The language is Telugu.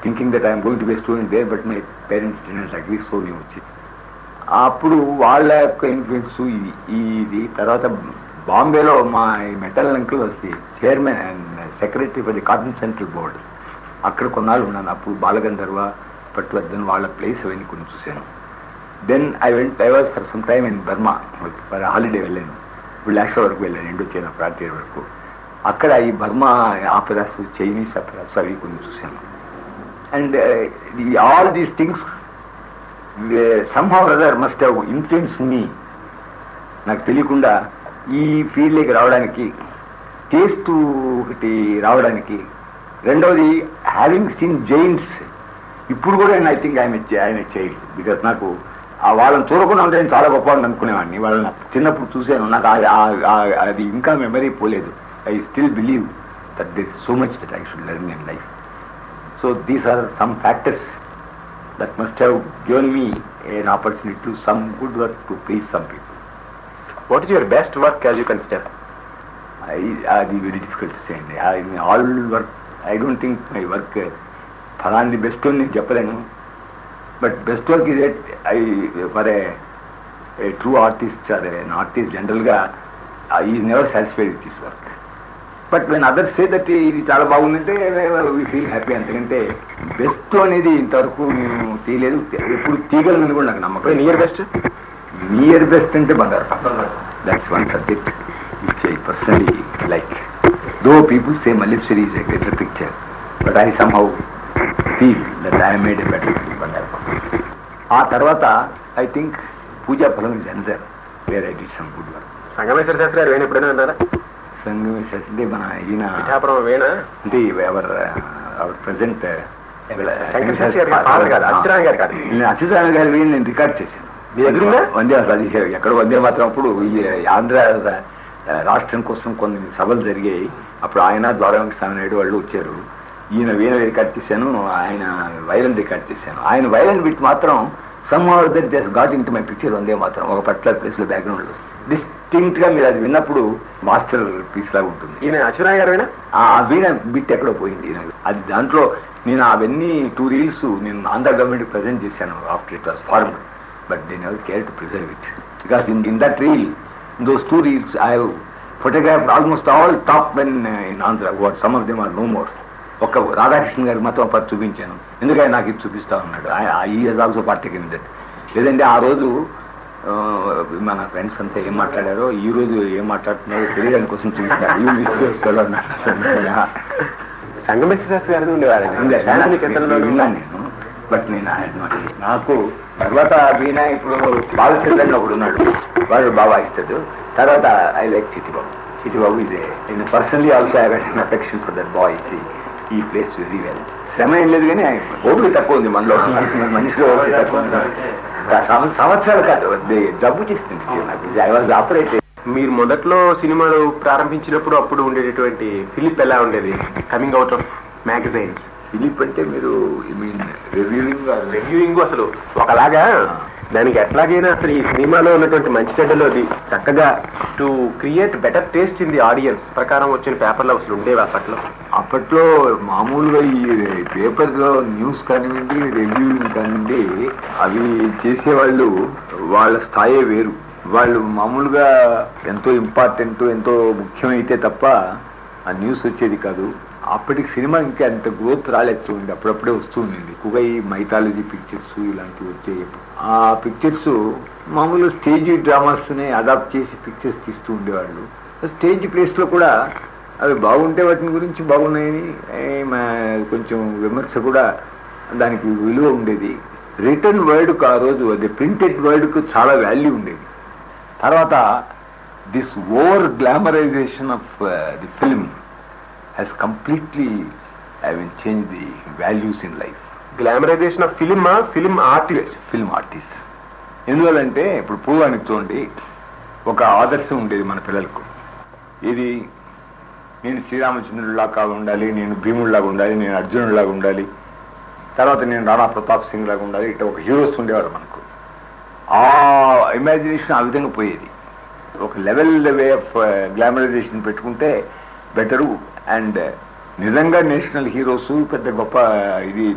Thinking that I'm going to be student there but my parents didn't agree so మేము వచ్చి అప్పుడు వాళ్ళ యొక్క ఇన్ఫ్లుయెన్స్ ఇది తర్వాత బాంబేలో మా మెటల్ అంకుల్ వస్తే chairman and secretary for the cotton central board అక్కడ కొన్నాళ్ళు ఉన్నాను అప్పుడు బాలగంధర్వ పట్టువర్ధన్ వాళ్ళ ప్లేస్ అవన్నీ కొన్ని చూశాను then I went I was for some time in Burma for holiday వెళ్ళాను ఇప్పుడు లాక్స్ వరకు వెళ్ళాను ఎండు వచ్చాను ప్రాంతీయ వరకు అక్కడ ఈ బర్మా ఆపెరాస్ చైనీస్ ఆపెరాస్ అవి కొన్ని చూశాను and all these things somehow other must have influence me నాకు తెలియకుండా ఈ ఫీల్డ్లోకి రావడానికి టేస్ట్ ఒకటి రావడానికి రెండవది హ్యావింగ్ సీన్ జైంట్స్ ఇప్పుడు కూడా ఐ థింక్ ఆయన ఆయన చైల్డ్ బికాస్ నాకు ఆ వాళ్ళని చూడకుండా ఉంటే నేను చాలా గొప్ప అనుకునేవాడిని వాళ్ళని నాకు చిన్నప్పుడు చూశాను నాకు ఆ- ఆ- ఆ- అది ఇంకా మెమరీ పోలేదు I still believe that this so much that I should learn in life so these are some factors that must have given me an opportunity to some good work to please some people. What is your best work as you consider I, అది వెరీ డిఫికల్ట్ టు సే అండి I, in all work I don't think my work ఫలాంది బెస్ట్ అని నేను చెప్పలేను but best work is at I for a true artist or an artist జనరల్గా is never satisfied with this work but when others say that ఇది చాలా బాగుందంటే వీ ఫీల్ హ్యాపీ అంతకంటే బెస్ట్ అనేది ఇంతవరకు నేను తీయలేదు ఎప్పుడు తీయగలను కూడా నాకు నమ్మకం నియర్ బెస్ట్ నియర్ బెస్ట్ అంటే Bangaru that's one subject which I personally like though people say Malleswari is a greater picture but I somehow feel that I made a better Bangaru ఆ తర్వాత I think Pooja Phalam is another where I did some good work Sangameswara Sastri గారు వేణు ఎప్పుడైనా విన్నారా సంగమేశ్ అంటే మన ఈయన పిఠాపురం వేణ అంటే ever our present Shankar Sastri గారి పాట కాదు అచ్యుతరామ గారు కాదు నేను అచ్యుతారాయణ గారి వీడిని నేను రికార్డ్ చేశాను మీ ఎదురుందా? వందే అసలు అది ఎక్కడ వందే మాత్రం అప్పుడు ఈ ఆంధ్ర ఆ, రాష్ట్రం కోసం కొన్ని సభలు జరిగాయి అప్పుడు ఆయన ద్వారవంక స్వామి నాయుడు వాళ్ళు వచ్చారు ఈయన వీణ రికార్డ్ చేశాను ఆయన వైలన్ రికార్డ్ చేశాను ఆయన వైలన్ బిట్ మాత్రం some that thus got into my picture వందే మాత్రం ఒక పర్టికులర్ ప్లేస్ లో బ్యాక్గ్రౌండ్ లో డిస్టింక్ట్ గా మీరు అది విన్నప్పుడు మాస్టర్ పీస్ లాగా ఉంటుంది ఈయన అచ్యుతరామ గారు వేణా ఆ వీణ బిట్ ఎక్కడో పోయింది నాకు అది దాంట్లో నేను అవన్నీ టూ రీల్స్ నేను ఆంధ్ర గవర్నమెంట్ ప్రజెంట్ చేశాను after it was form but they never care to preserve it because in in that reel in those two reels I photograph almost all top men in Andhra what some of them are no more ఒక రాధాకృష్ణ గారికి మాత్రం పది చూపించాను ఎందుకంటే నాకు ఇది చూపిస్తా ఉన్నాడు ఈ he's also party in that లేదంటే ఆ రోజు ఆ, మన ఫ్రెండ్స్ అంతా ఏం మాట్లాడారో ఈ రోజు ఏం మాట్లాడుతున్నారో తెలియడానికి కోసం చూపిస్తారు ఈ మిస్ సంగమేశ్వర శాస్త్రి గారు ఉండేవారు ఉంది, శాంతిని విన్నాను కీర్తనలోను. విన్నాను నేను బట్ నేను ఆయన మాట నాకు తర్వాత వీణ ఇప్పుడు బాలచంద్రన్ ఒకడు ఉన్నాడు వాడు బాగా ఇస్తాడు తర్వాత ఐ లైక్ చిటిబాబు చిటిబాబు ఇదే నేను personally also I an affection for that boy ఈ ప్లేస్ వెరీ వెల్ శ్రమ ఏం లేదు కానీ ఓపిక తక్కువ ఉంది మనలో మనిషిలో ఓపిక తక్కువ ఉంది సంవ- సంవత్సరాలు కాదు దే- జబ్బు చేస్తుంది నాకు ఐ వాజ్ ఆపరేట్ మీరు మొదట్లో సినిమాలు ప్రారంభించినప్పుడు అప్పుడు ఉండేటటువంటి ఫిలిప్ ఎలా ఉండేది coming out of magazines Philip అంటే మీరు ఐ మీన్ రివ్యూయింగ్ రివ్యూయింగ్ అసలు ఒకలాగా దానికి ఎట్లాగైనా అసలు ఈ సినిమాలో ఉన్నటువంటి మంచి చెడ్డలోది చక్కగా to create better taste in the audience ప్రకారం వచ్చిన పేపర్లు అసలు ఉండేవి అప్పట్లో అప్పట్లో మామూలుగా ఈ పేపర్లో న్యూస్ కానివ్వండి రివ్యూయింగ్ కానివ్వండి అవి చేసేవాళ్ళు వాళ్ళ స్థాయే వేరు వాళ్ళు మామూలుగా ఎంతో ఇంపార్టెంట్ ఎంతో ముఖ్యమైతే తప్ప ఆ న్యూస్ వచ్చేది కాదు అప్పటికి సినిమా ఇంకా అంత గ్రోత్ రాలేస్తుంది అప్పుడప్పుడే వస్తూ ఉండింది ఎక్కువగా ఈ మైథాలజీ పిక్చర్స్ ఇలాంటివి వచ్చాయి ఆ పిక్చర్స్ మామూలు స్టేజ్ డ్రామాస్ని అడాప్ట్ చేసి పిక్చర్స్ తీస్తూ ఉండేవాళ్ళు స్టేజ్ ప్లేస్లో కూడా అవి బాగుంటే వాటిని గురించి బాగున్నాయని ఏ, మా- కొంచెం విమర్శ కూడా దానికి విలువ ఉండేది రిటర్న్ వర్డ్కు ఆ రోజు అది ప్రింటెడ్ వర్డ్కు చాలా వాల్యూ ఉండేది తర్వాత this over glamorization of the film has completely I mean change the values in life glamorization of film film artist film artist ఎందువల్లంటే ఇప్పుడు పూర్వానికి చూడండి ఒక ఆదర్శం ఉండేది మన పిల్లలకు ఇది నేను శ్రీరామచంద్రుడిలాగా ఉండాలి నేను భీముడిలాగా ఉండాలి నేను అర్జునుడిలాగా ఉండాలి తర్వాత నేను రాణా ప్రతాప్ సింగ్ లాగా ఉండాలి ఇట్లా ఒక హీరోస్ ఉండేవారు మనకు ఆ ఇమాజినేషన్ ఆ విధంగా పోయేది ఒక లెవెల్ వే ఆఫ్ గ్లామరైజేషన్ పెట్టుకుంటే బెటరు అండ్ నిజంగా నేషనల్ హీరోస్ పెద్ద గొప్ప ఇది